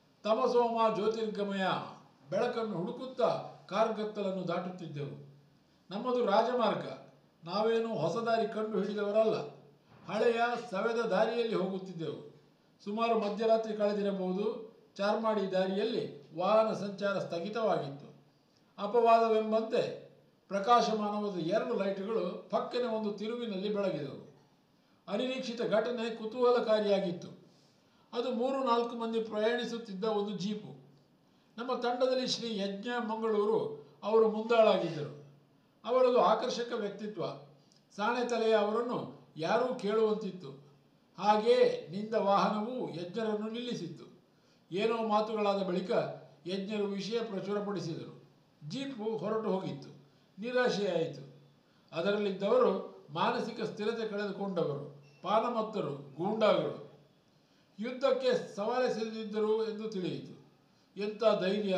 [SPEAKER 1] ತಮಸೋಮ ಜ್ಯೋತಿರ್ಗಮಯ ಬೆಳಕನ್ನು ಹುಡುಕುತ್ತಾ ಕಾರ್ಗತ್ತಲನ್ನು ದಾಟುತ್ತಿದ್ದೆವು ನಮ್ಮದು ರಾಜಮಾರ್ಗ ನಾವೇನು ಹೊಸ ದಾರಿ ಕಂಡು ಹಿಡಿದವರಲ್ಲ ಹಳೆಯ ಸವೆದ ದಾರಿಯಲ್ಲಿ ಹೋಗುತ್ತಿದ್ದೆವು ಸುಮಾರು ಮಧ್ಯರಾತ್ರಿ ಕಳೆದಿರಬಹುದು ಚಾರ್ಮಾಡಿ ದಾರಿಯಲ್ಲಿ ವಾಹನ ಸಂಚಾರ ಸ್ಥಗಿತವಾಗಿತ್ತು ಅಪವಾದವೆಂಬಂತೆ ಪ್ರಕಾಶಮಾನವಾದ ಎರಡು ಲೈಟ್ಗಳು ಪಕ್ಕನೆ ಒಂದು ತಿರುವಿನಲ್ಲಿ ಬೆಳಗಿದವು ಅನಿರೀಕ್ಷಿತ ಘಟನೆ ಕುತೂಹಲಕಾರಿಯಾಗಿತ್ತು ಅದು ಮೂರು ನಾಲ್ಕು ಮಂದಿ ಪ್ರಯಾಣಿಸುತ್ತಿದ್ದ ಒಂದು ಜೀಪು ನಮ್ಮ ತಂಡದಲ್ಲಿ ಶ್ರೀ ಯಜ್ಞ ಮಂಗಳೂರು ಅವರು ಮುಂದಾಳಾಗಿದ್ದರು ಅವರದು ಆಕರ್ಷಕ ವ್ಯಕ್ತಿತ್ವ ಸಾಣೆ ತಲೆಯ ಅವರನ್ನು ಯಾರೂ ಕೇಳುವಂತಿತ್ತು ಹಾಗೇ ನಿಂದ ವಾಹನವು ಯಜ್ಞರನ್ನು ನಿಲ್ಲಿಸಿತ್ತು ಏನೋ ಮಾತುಗಳಾದ ಬಳಿಕ ಯಜ್ಞರು ವಿಷಯ ಪ್ರಚುರಪಡಿಸಿದರು ಜೀಪು ಹೊರಟು ಹೋಗಿತ್ತು ನಿರಾಶೆಯಾಯಿತು ಅದರಲ್ಲಿದ್ದವರು ಮಾನಸಿಕ ಸ್ಥಿರತೆ ಕಳೆದುಕೊಂಡವರು ಪಾನಮತ್ತರು ಗೂಂಡಾಗಳು ಯುದ್ಧಕ್ಕೆ ಸವಾಲೆಸೆದಿದ್ದರು ಎಂದು ತಿಳಿಯಿತು ಎಂಥ ಧೈರ್ಯ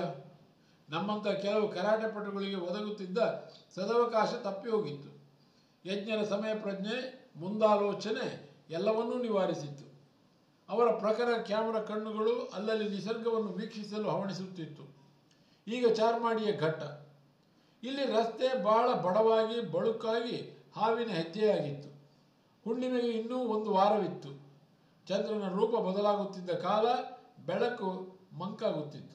[SPEAKER 1] ನಮ್ಮಂಥ ಕೆಲವು ಕರಾಟೆ ಪಟುಗಳಿಗೆ ಒದಗುತ್ತಿದ್ದ ಸದವಕಾಶ ತಪ್ಪಿ ಹೋಗಿತ್ತು ಯಜ್ಞರ ಸಮಯ ಪ್ರಜ್ಞೆ ಮುಂದಾಲೋಚನೆ ಎಲ್ಲವನ್ನೂ ನಿವಾರಿಸಿತ್ತು ಅವರ ಪ್ರಖರ ಕ್ಯಾಮರಾ ಕಣ್ಣುಗಳು ಅಲ್ಲಲ್ಲಿ ನಿಸರ್ಗವನ್ನು ವೀಕ್ಷಿಸಲು ಹವಣಿಸುತ್ತಿತ್ತು ಈಗ ಚಾರ್ಮಾಡಿಯ ಘಟ್ಟ ಇಲ್ಲಿ ರಸ್ತೆ ಬಹಳ ಬಡವಾಗಿ ಬಳುಕಾಗಿ ಹಾವಿನ ಹೆಜ್ಜೆಯಾಗಿತ್ತು ಹುಣ್ಣಿಮೆಗೆ ಇನ್ನೂ ಒಂದು ವಾರವಿತ್ತು ಚಂದ್ರನ ರೂಪ ಬದಲಾಗುತ್ತಿದ್ದ ಕಾಲ ಬೆಳಕು ಮಂಕಾಗುತ್ತಿತ್ತು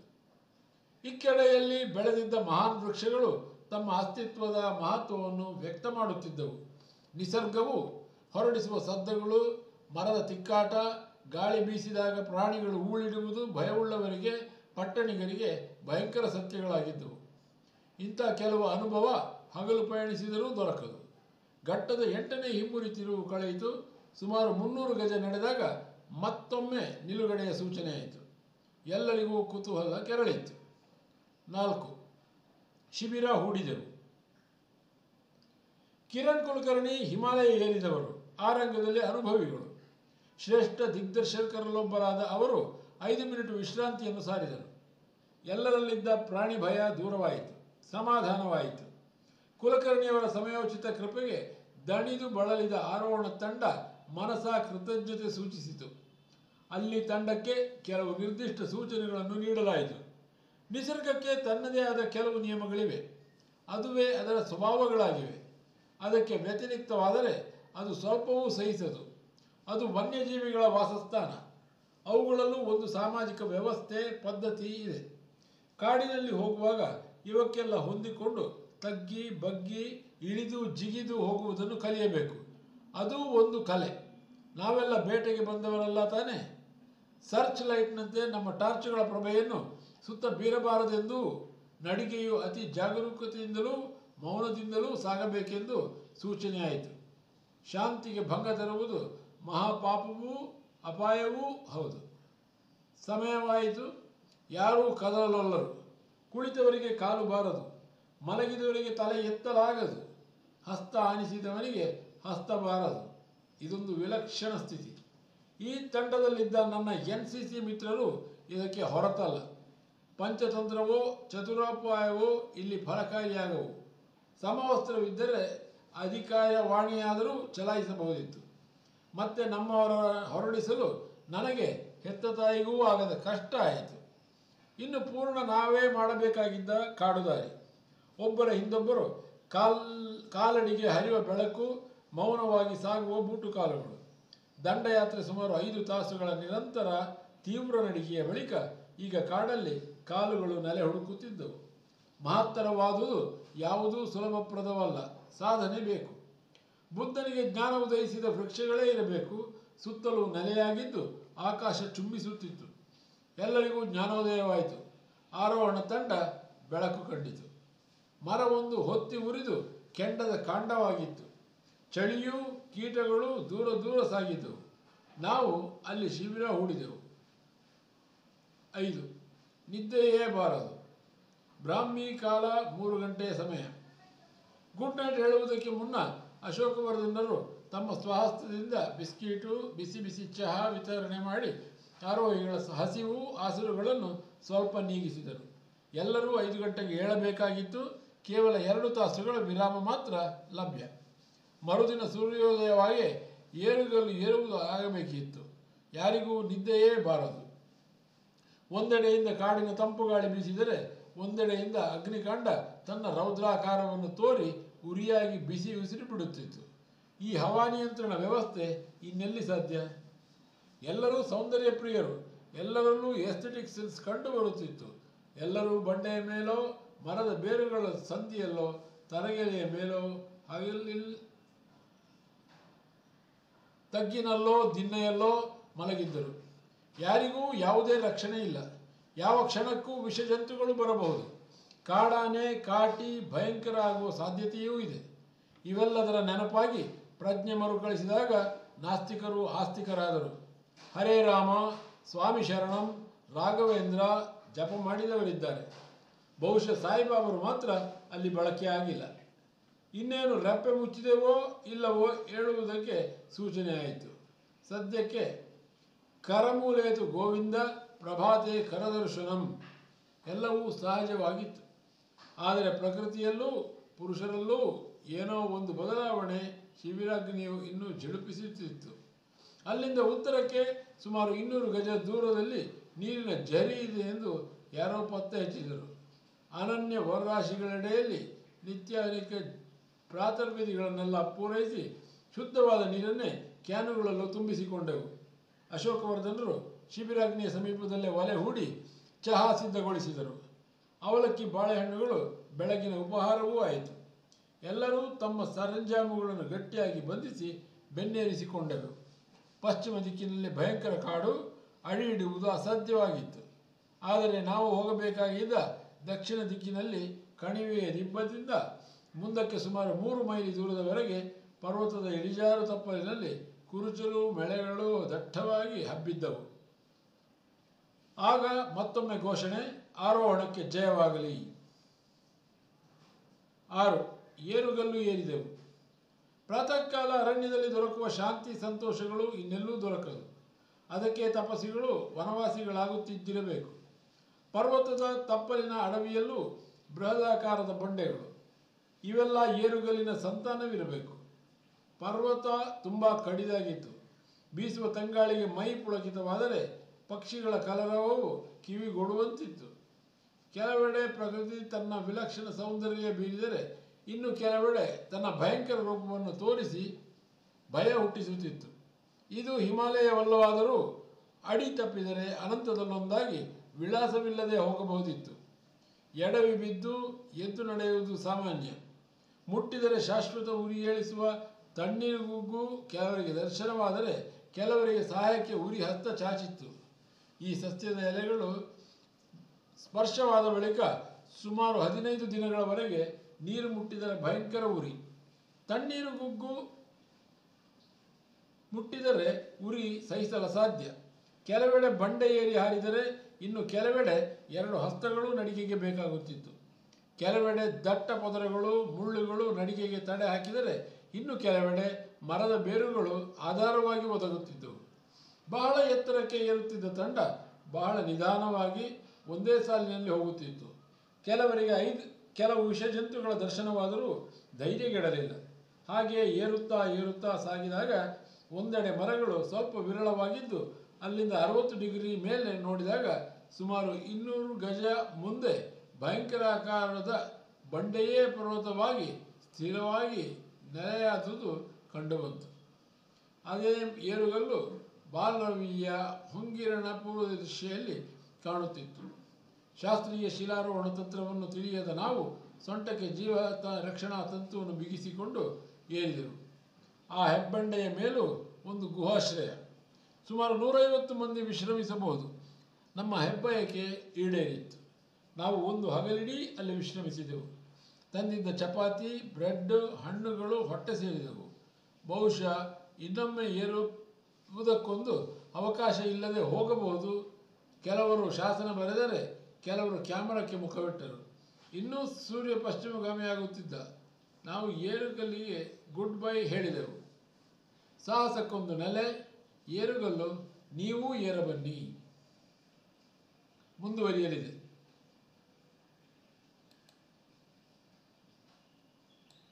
[SPEAKER 1] ಇಕ್ಕೆಡೆಯಲ್ಲಿ ಬೆಳೆದಿದ್ದ ಮಹಾನ್ ವೃಕ್ಷಗಳು ತಮ್ಮ ಅಸ್ತಿತ್ವದ ಮಹತ್ವವನ್ನು ವ್ಯಕ್ತ ಮಾಡುತ್ತಿದ್ದವು ನಿಸರ್ಗವು ಹೊರಡಿಸುವ ಸದ್ದಗಳು ಮರದ ತಿಕ್ಕಾಟ ಗಾಳಿ ಬೀಸಿದಾಗ ಪ್ರಾಣಿಗಳು ಊಳಿಡುವುದು ಭಯವುಳ್ಳವರಿಗೆ ಪಟ್ಟಣಿಗರಿಗೆ ಭಯಂಕರ ಸತ್ಯಗಳಾಗಿದ್ದವು ಇಂಥ ಕೆಲವು ಅನುಭವ ಹಗಲು ಪಯಣಿಸಿದರೂ ದೊರಕದು ಘಟ್ಟದ ಎಂಟನೇ ಹಿಮ್ಮುರಿ ತಿರುವು ಕಳೆಯಿತು ಸುಮಾರು ಮುನ್ನೂರು ಗಜ ನಡೆದಾಗ ಮತ್ತೊಮ್ಮೆ ನಿಲುಗಡೆಯ ಸೂಚನೆ ಆಯಿತು ಎಲ್ಲರಿಗೂ ಕುತೂಹಲ ಕೆರಳಿತ್ತು ನಾಲ್ಕು ಶಿಬಿರ ಹೂಡಿದೆವು ಕಿರಣ್ ಕುಲಕರ್ಣಿ ಹಿಮಾಲಯ ಏರಿದವರು ಆ ರಂಗದಲ್ಲಿ ಅನುಭವಿಗಳು ಶ್ರೇಷ್ಠ ದಿಗ್ದರ್ಶಕರಲ್ಲೊಬ್ಬರಾದ ಅವರು ಐದು ಮಿನಿಟ್ ವಿಶ್ರಾಂತಿಯನ್ನು ಸಾರಿದರು ಎಲ್ಲರಲ್ಲಿದ್ದ ಪ್ರಾಣಿ ಭಯ ದೂರವಾಯಿತು ಸಮಾಧಾನವಾಯಿತು ಕುಲಕರ್ಣಿಯವರ ಸಮಯೋಚಿತ ಕೃಪೆಗೆ ದಣಿದು ಬಳಲಿದ ಆರೋಹಣ ತಂಡ ಮನಸ ಕೃತಜ್ಞತೆ ಸೂಚಿಸಿತು ಅಲ್ಲಿ ತಂಡಕ್ಕೆ ಕೆಲವು ನಿರ್ದಿಷ್ಟ ಸೂಚನೆಗಳನ್ನು ನೀಡಲಾಯಿತು ನಿಸರ್ಗಕ್ಕೆ ತನ್ನದೇ ಆದ ಕೆಲವು ನಿಯಮಗಳಿವೆ ಅದುವೇ ಅದರ ಸ್ವಭಾವಗಳಾಗಿವೆ ಅದಕ್ಕೆ ವ್ಯತಿರಿಕ್ತವಾದರೆ ಅದು ಸ್ವಲ್ಪವೂ ಸಹಿಸದು ಅದು ವನ್ಯಜೀವಿಗಳ ವಾಸಸ್ಥಾನ ಅವುಗಳಲ್ಲೂ ಒಂದು ಸಾಮಾಜಿಕ ವ್ಯವಸ್ಥೆ ಪದ್ಧತಿ ಇದೆ ಕಾಡಿನಲ್ಲಿ ಹೋಗುವಾಗ ಇವಕ್ಕೆಲ್ಲ ಹೊಂದಿಕೊಂಡು ತಗ್ಗಿ ಬಗ್ಗಿ ಇಳಿದು ಜಿಗಿದು ಹೋಗುವುದನ್ನು ಕಲಿಯಬೇಕು ಅದು ಒಂದು ಕಲೆ ನಾವೆಲ್ಲ ಬೇಟೆಗೆ ಬಂದವರಲ್ಲ ತಾನೇ ಸರ್ಚ್ ಲೈಟ್ನಂತೆ ನಮ್ಮ ಟಾರ್ಚ್ಗಳ ಪ್ರಭೆಯನ್ನು ಸುತ್ತ ಬೀರಬಾರದೆಂದು ನಡಿಗೆಯು ಅತಿ ಜಾಗರೂಕತೆಯಿಂದಲೂ ಮೌನದಿಂದಲೂ ಸಾಗಬೇಕೆಂದು ಸೂಚನೆ ಆಯಿತು ಶಾಂತಿಗೆ ಭಂಗ ತರುವುದು ಮಹಾಪಾಪವೂ ಅಪಾಯವೂ ಹೌದು ಸಮಯವಾಯಿತು ಯಾರೂ ಕದಲಲೊಲ್ಲರು ಕುಳಿತವರಿಗೆ ಕಾಲು ಬಾರದು ಮಲಗಿದವರಿಗೆ ತಲೆ ಎತ್ತಲಾಗದು ಹಸ್ತ ಆನಿಸಿದವನಿಗೆ ಹಸ್ತ ಬಾರದು ಇದೊಂದು ವಿಲಕ್ಷಣ ಸ್ಥಿತಿ ಈ ತಂಡದಲ್ಲಿದ್ದ ನನ್ನ ಎನ್ ಸಿ ಸಿ ಮಿತ್ರರು ಇದಕ್ಕೆ ಹೊರತಲ್ಲ ಪಂಚತಂತ್ರವೋ ಚತುರೋಪಾಯವೋ ಇಲ್ಲಿ ಫಲಕಾರಿಯಾಗವು ಸಮವಸ್ತ್ರವಿದ್ದರೆ ಅಧಿಕಾರವಾಣಿಯಾದರೂ ಚಲಾಯಿಸಬಹುದಿತ್ತು ಮತ್ತೆ ನಮ್ಮವರ ಹೊರಡಿಸಲು ನನಗೆ ಹೆತ್ತ ತಾಯಿಗೂ ಆಗದ ಕಷ್ಟ ಆಯಿತು ಇನ್ನು ಪೂರ್ಣ ನಾವೇ ಮಾಡಬೇಕಾಗಿದ್ದ ಕಾಡುದಾರಿ ಒಬ್ಬರ ಹಿಂದೊಬ್ಬರು ಕಾಲ್ ಕಾಲಡಿಗೆ ಹರಿಯುವ ಬೆಳಕು ಮೌನವಾಗಿ ಸಾಗುವ ಬೂಟು ಕಾಲುಗಳು ದಂಡಯಾತ್ರೆ ಸುಮಾರು ಐದು ತಾಸುಗಳ ನಿರಂತರ ತೀವ್ರ ನಡಿಗೆಯ ಬಳಿಕ ಈಗ ಕಾಡಲ್ಲಿ ಕಾಲುಗಳು ನೆಲೆ ಹುಡುಕುತ್ತಿದ್ದವು ಮಹತ್ತರವಾದುದು ಯಾವುದೂ ಸುಲಭಪ್ರದವಲ್ಲ ಸಾಧನೆ ಬೇಕು ಬುದ್ಧನಿಗೆ ಜ್ಞಾನ ಉದಯಿಸಿದ ವೃಕ್ಷಗಳೇ ಇರಬೇಕು ಸುತ್ತಲೂ ನೆಲೆಯಾಗಿದ್ದು ಆಕಾಶ ಚುಂಬಿಸುತ್ತಿತ್ತು ಎಲ್ಲರಿಗೂ ಜ್ಞಾನೋದಯವಾಯಿತು ಆರೋಹಣ ತಂಡ ಬೆಳಕು ಕಂಡಿತು ಮರವೊಂದು ಹೊತ್ತಿ ಉರಿದು ಕೆಂಡದ ಕಾಂಡವಾಗಿತ್ತು ಚಳಿಯೂ ಕೀಟಗಳು ದೂರ ದೂರ ಸಾಗಿದ್ದವು ನಾವು ಅಲ್ಲಿ ಶಿಬಿರ ಹೂಡಿದೆವು ಐದು ನಿದ್ದೆಯೇ ಬಾರದು ಬ್ರಾಹ್ಮಿ ಕಾಲ ಮೂರು ಗಂಟೆಯ ಸಮಯ ಗುಡ್ ನೈಟ್ ಹೇಳುವುದಕ್ಕೆ ಮುನ್ನ ಅಶೋಕವರ್ಧನರು ತಮ್ಮ ಸ್ವಹಸ್ತದಿಂದ ಬಿಸ್ಕಿಟು ಬಿಸಿ ಬಿಸಿ ಚಹಾ ವಿತರಣೆ ಮಾಡಿ ಆರೋಹಿಗಳ ಹಸಿವು ಆಸುರುಗಳನ್ನು ಸ್ವಲ್ಪ ನೀಗಿಸಿದರು ಎಲ್ಲರೂ ಐದು ಗಂಟೆಗೆ ಏಳಬೇಕಾಗಿತ್ತು ಕೇವಲ ಎರಡು ತಾಸುಗಳ ವಿರಾಮ ಮಾತ್ರ ಲಭ್ಯ ಮರುದಿನ ಸೂರ್ಯೋದಯವಾಗಿ ಏರುಗಲ್ಲು ಏರುವುದು ಆಗಬೇಕಿತ್ತು ಯಾರಿಗೂ ನಿದ್ದೆಯೇ ಬಾರದು ಒಂದೆಡೆಯಿಂದ ಕಾಡಿನ ತಂಪು ಗಾಳಿ ಬೀಸಿದರೆ ಒಂದೆಡೆಯಿಂದ ಅಗ್ನಿಕಾಂಡ ತನ್ನ ರೌದ್ರಾಕಾರವನ್ನು ತೋರಿ ಉರಿಯಾಗಿ ಬಿಸಿ ಉಸಿರು ಬಿಡುತ್ತಿತ್ತು ಈ ಹವಾನಿಯಂತ್ರಣ ವ್ಯವಸ್ಥೆ ಇನ್ನೆಲ್ಲಿ ಸಾಧ್ಯ ಎಲ್ಲರೂ ಸೌಂದರ್ಯ ಪ್ರಿಯರು ಎಲ್ಲರಲ್ಲೂ ಎಸ್ಥೆಟಿಕ್ ಸೆನ್ಸ್ ಕಂಡು ಬರುತ್ತಿತ್ತು ಎಲ್ಲರೂ ಬಂಡೆಯ ಮೇಲೋ ಮರದ ಬೇರುಗಳ ಸಂದಿಯಲ್ಲೋ ತರಗೆಲೆಯ ಮೇಲೋ ಹಗಲಿಲ್ ತಗ್ಗಿನಲ್ಲೋ ದಿನ್ನೆಯಲ್ಲೋ ಮಲಗಿದ್ದರು ಯಾರಿಗೂ ಯಾವುದೇ ರಕ್ಷಣೆ ಇಲ್ಲ ಯಾವ ಕ್ಷಣಕ್ಕೂ ವಿಷಜಂತುಗಳು ಬರಬಹುದು ಕಾಡಾನೆ ಕಾಟಿ ಭಯಂಕರ ಆಗುವ ಸಾಧ್ಯತೆಯೂ ಇದೆ ಇವೆಲ್ಲದರ ನೆನಪಾಗಿ ಪ್ರಜ್ಞೆ ಮರುಕಳಿಸಿದಾಗ ನಾಸ್ತಿಕರು ಆಸ್ತಿಕರಾದರು ಹರೇ ರಾಮ ಸ್ವಾಮಿ ಶರಣಂ ರಾಘವೇಂದ್ರ ಜಪ ಮಾಡಿದವರಿದ್ದಾರೆ ಬಹುಶಃ ಸಾಯಿಬಾಬರು ಮಾತ್ರ ಅಲ್ಲಿ ಬಳಕೆ ಆಗಿಲ್ಲ ಇನ್ನೇನು ರೆಪ್ಪೆ ಮುಚ್ಚಿದೆವೋ ಇಲ್ಲವೋ ಹೇಳುವುದಕ್ಕೆ ಸೂಚನೆ ಆಯಿತು ಸದ್ಯಕ್ಕೆ ಕರಮೂಲೇತು ಗೋವಿಂದ ಪ್ರಭಾತೆ ಕರದರ್ಶನಂ ಎಲ್ಲವೂ ಸಹಜವಾಗಿತ್ತು ಆದರೆ ಪ್ರಕೃತಿಯಲ್ಲೂ ಪುರುಷರಲ್ಲೂ ಏನೋ ಒಂದು ಬದಲಾವಣೆ ಶಿಬಿರಾಗ್ನಿಯು ಇನ್ನೂ ಜಿಳುಪಿಸುತ್ತಿತ್ತು ಅಲ್ಲಿಂದ ಉತ್ತರಕ್ಕೆ ಸುಮಾರು ಇನ್ನೂರು ಗಜ ದೂರದಲ್ಲಿ ನೀರಿನ ಝರಿ ಇದೆ ಎಂದು ಯಾರೋ ಪತ್ತೆ ಹಚ್ಚಿದರು ಅನನ್ಯ ವರರಾಶಿಗಳೆಡೆಯಲ್ಲಿ ನಿತ್ಯ ಅನೇಕ ಪ್ರಾತರ್ವಿಧಿಗಳನ್ನೆಲ್ಲ ಪೂರೈಸಿ ಶುದ್ಧವಾದ ನೀರನ್ನೇ ಕ್ಯಾನುಗಳಲ್ಲೂ ತುಂಬಿಸಿಕೊಂಡೆವು ಅಶೋಕವರ್ಧನರು ಶಿಬಿರಾಗ್ನಿಯ ಸಮೀಪದಲ್ಲೇ ಒಲೆ ಹೂಡಿ ಚಹಾ ಸಿದ್ಧಗೊಳಿಸಿದರು ಅವಲಕ್ಕಿ ಬಾಳೆಹಣ್ಣುಗಳು ಬೆಳಗಿನ ಉಪಹಾರವೂ ಆಯಿತು ಎಲ್ಲರೂ ತಮ್ಮ ಸರಂಜಾಮುಗಳನ್ನು ಗಟ್ಟಿಯಾಗಿ ಬಂಧಿಸಿ ಬೆನ್ನೇರಿಸಿಕೊಂಡೆವು ಪಶ್ಚಿಮ ದಿಕ್ಕಿನಲ್ಲಿ ಭಯಂಕರ ಕಾಡು ಅಡಿ ಇಡುವುದು ಅಸಾಧ್ಯವಾಗಿತ್ತು ಆದರೆ ನಾವು ಹೋಗಬೇಕಾಗಿದ್ದ ದಕ್ಷಿಣ ದಿಕ್ಕಿನಲ್ಲಿ ಕಣಿವೆಯ ದಿಬ್ಬದಿಂದ ಮುಂದಕ್ಕೆ ಸುಮಾರು ಮೂರು ಮೈಲಿ ದೂರದವರೆಗೆ ಪರ್ವತದ ಇಳಿಜಾರು ತಪ್ಪಲಿನಲ್ಲಿ ಕುರುಚಲು ಮಳೆಗಳು ದಟ್ಟವಾಗಿ ಹಬ್ಬಿದ್ದವು ಆಗ ಮತ್ತೊಮ್ಮೆ ಘೋಷಣೆ ಆರೋಹಣಕ್ಕೆ ಜಯವಾಗಲಿ ಆರು ಏರುಗಲ್ಲು ಏರಿದೆವು ಪ್ರಾತಃ ಕಾಲ ಅರಣ್ಯದಲ್ಲಿ ದೊರಕುವ ಶಾಂತಿ ಸಂತೋಷಗಳು ಇನ್ನೆಲ್ಲೂ ದೊರಕದು ಅದಕ್ಕೆ ತಪಸ್ಸಿಗಳು ವನವಾಸಿಗಳಾಗುತ್ತಿದ್ದಿರಬೇಕು ಪರ್ವತದ ತಪ್ಪಲಿನ ಅಡವಿಯಲ್ಲೂ ಬೃಹದಾಕಾರದ ಬಂಡೆಗಳು ಇವೆಲ್ಲ ಏರುಗಲ್ಲಿನ ಸಂತಾನವಿರಬೇಕು ಪರ್ವತ ತುಂಬ ಕಡಿದಾಗಿತ್ತು ಬೀಸುವ ತಂಗಾಳಿಗೆ ಮೈ ಪುಳಕಿತವಾದರೆ ಪಕ್ಷಿಗಳ ಕಲರವವು ಕಿವಿಗೊಡುವಂತಿತ್ತು ಕೆಲವೆಡೆ ಪ್ರಕೃತಿ ತನ್ನ ವಿಲಕ್ಷಣ ಸೌಂದರ್ಯ ಬೀರಿದರೆ ಇನ್ನು ಕೆಲವೆಡೆ ತನ್ನ ಭಯಂಕರ ರೂಪವನ್ನು ತೋರಿಸಿ ಭಯ ಹುಟ್ಟಿಸುತ್ತಿತ್ತು ಇದು ಹಿಮಾಲಯವಲ್ಲವಾದರೂ ಅಡಿ ತಪ್ಪಿದರೆ ಅನಂತದಲ್ಲೊಂದಾಗಿ ವಿಳಾಸವಿಲ್ಲದೆ ಹೋಗಬಹುದಿತ್ತು ಎಡವಿ ಬಿದ್ದು ಎದ್ದು ನಡೆಯುವುದು ಸಾಮಾನ್ಯ ಮುಟ್ಟಿದರೆ ಶಾಶ್ವತ ಉರಿ ಏಳಿಸುವ ತಣ್ಣೀರುಗುಗ್ಗು ಕೆಲವರಿಗೆ ದರ್ಶನವಾದರೆ ಕೆಲವರಿಗೆ ಸಹಾಯಕ್ಕೆ ಉರಿ ಹಸ್ತ ಚಾಚಿತ್ತು ಈ ಸಸ್ಯದ ಎಲೆಗಳು ಸ್ಪರ್ಶವಾದ ಬಳಿಕ ಸುಮಾರು ಹದಿನೈದು ದಿನಗಳವರೆಗೆ ನೀರು ಮುಟ್ಟಿದರೆ ಭಯಂಕರ ಉರಿ ತಣ್ಣೀರು ಗುಗ್ಗು ಮುಟ್ಟಿದರೆ ಉರಿ ಸಹಿಸಲು ಸಾಧ್ಯ ಕೆಲವೆಡೆ ಬಂಡೆ ಏರಿ ಹಾರಿದರೆ ಇನ್ನು ಕೆಲವೆಡೆ ಎರಡು ಹಸ್ತಗಳು ನಡಿಗೆಗೆ ಬೇಕಾಗುತ್ತಿತ್ತು ಕೆಲವೆಡೆ ದಟ್ಟ ಪದರಗಳು ಮುಳ್ಳುಗಳು ನಡಿಗೆಗೆ ತಡೆ ಹಾಕಿದರೆ ಇನ್ನು ಕೆಲವೆಡೆ ಮರದ ಬೇರುಗಳು ಆಧಾರವಾಗಿ ಒದಗುತ್ತಿದ್ದವು ಬಹಳ ಎತ್ತರಕ್ಕೆ ಏರುತ್ತಿದ್ದ ತಂಡ ಬಹಳ ನಿಧಾನವಾಗಿ ಒಂದೇ ಸಾಲಿನಲ್ಲಿ ಹೋಗುತ್ತಿತ್ತು ಕೆಲವರಿಗೆ ಐದು ಕೆಲವು ವಿಷಜಂತುಗಳ ದರ್ಶನವಾದರೂ ಧೈರ್ಯಗೆಡಲಿಲ್ಲ ಹಾಗೆಯೇ ಏರುತ್ತಾ ಏರುತ್ತಾ ಸಾಗಿದಾಗ ಒಂದೆಡೆ ಮರಗಳು ಸ್ವಲ್ಪ ವಿರಳವಾಗಿದ್ದು ಅಲ್ಲಿಂದ ಅರವತ್ತು ಡಿಗ್ರಿ ಮೇಲೆ ನೋಡಿದಾಗ ಸುಮಾರು ಇನ್ನೂರು ಗಜ ಮುಂದೆ ಭಯಂಕರ ಆಕಾರದ ಬಂಡೆಯೇ ಪರ್ವತವಾಗಿ ಸ್ಥಿರವಾಗಿ ನೆಲೆಯಾದುದು ಕಂಡುಬಂತು ಅದೇ ಏರುಗಲ್ಲು ಬಾಲರವಿಯ ಹೊಂಗಿರಣ ಪೂರ್ವದ ದಿಶೆಯಲ್ಲಿ ಕಾಣುತ್ತಿತ್ತು ಶಾಸ್ತ್ರೀಯ ಶಿಲಾರೋಹಣ ತಂತ್ರವನ್ನು ತಿಳಿಯದ ನಾವು ಸೊಂಟಕ್ಕೆ ಜೀವ ತ- ರಕ್ಷಣಾ ತಂತುವನ್ನು ಬಿಗಿಸಿಕೊಂಡು ಏರಿದೆವು ಆ ಹೆಬ್ಬಂಡೆಯ ಮೇಲೂ ಒಂದು ಗುಹಾಶ್ರಯ ಸುಮಾರು ನೂರೈವತ್ತು ಮಂದಿ ವಿಶ್ರಮಿಸಬಹುದು ನಮ್ಮ ಹೆಬ್ಬಯಕೆ ಈಡೇರಿತ್ತು ನಾವು ಒಂದು ಹಗಲಿಡೀ ಅಲ್ಲಿ ವಿಶ್ರಮಿಸಿದೆವು ತಂದಿದ್ದ ಚಪಾತಿ ಬ್ರೆಡ್ ಹಣ್ಣುಗಳು ಹೊಟ್ಟೆ ಸೇರಿದವು ಬಹುಶಃ ಇನ್ನೊಮ್ಮೆ ಏರುವುದಕ್ಕೊಂದು ಅವಕಾಶ ಇಲ್ಲದೆ ಹೋಗಬಹುದು ಕೆಲವರು ಶಾಸನ ಬರೆದರೆ ಕೆಲವರು ಕ್ಯಾಮರಾಕ್ಕೆ ಮುಖವಿಟ್ಟರು ಇನ್ನೂ ಸೂರ್ಯ ಪಶ್ಚಿಮಗಾಮಿಯಾಗುತ್ತಿದ್ದ ನಾವು ಏರುಗಲ್ಲಿಗೆ ಗುಡ್ ಬೈ ಹೇಳಿದೆವು ಸಾಹಸಕ್ಕೊಂದು ನೆಲೆ ಏರುಗಲ್ಲು ನೀವೂ ಏರಬನ್ನಿ ಮುಂದುವರಿಯಲಿದೆ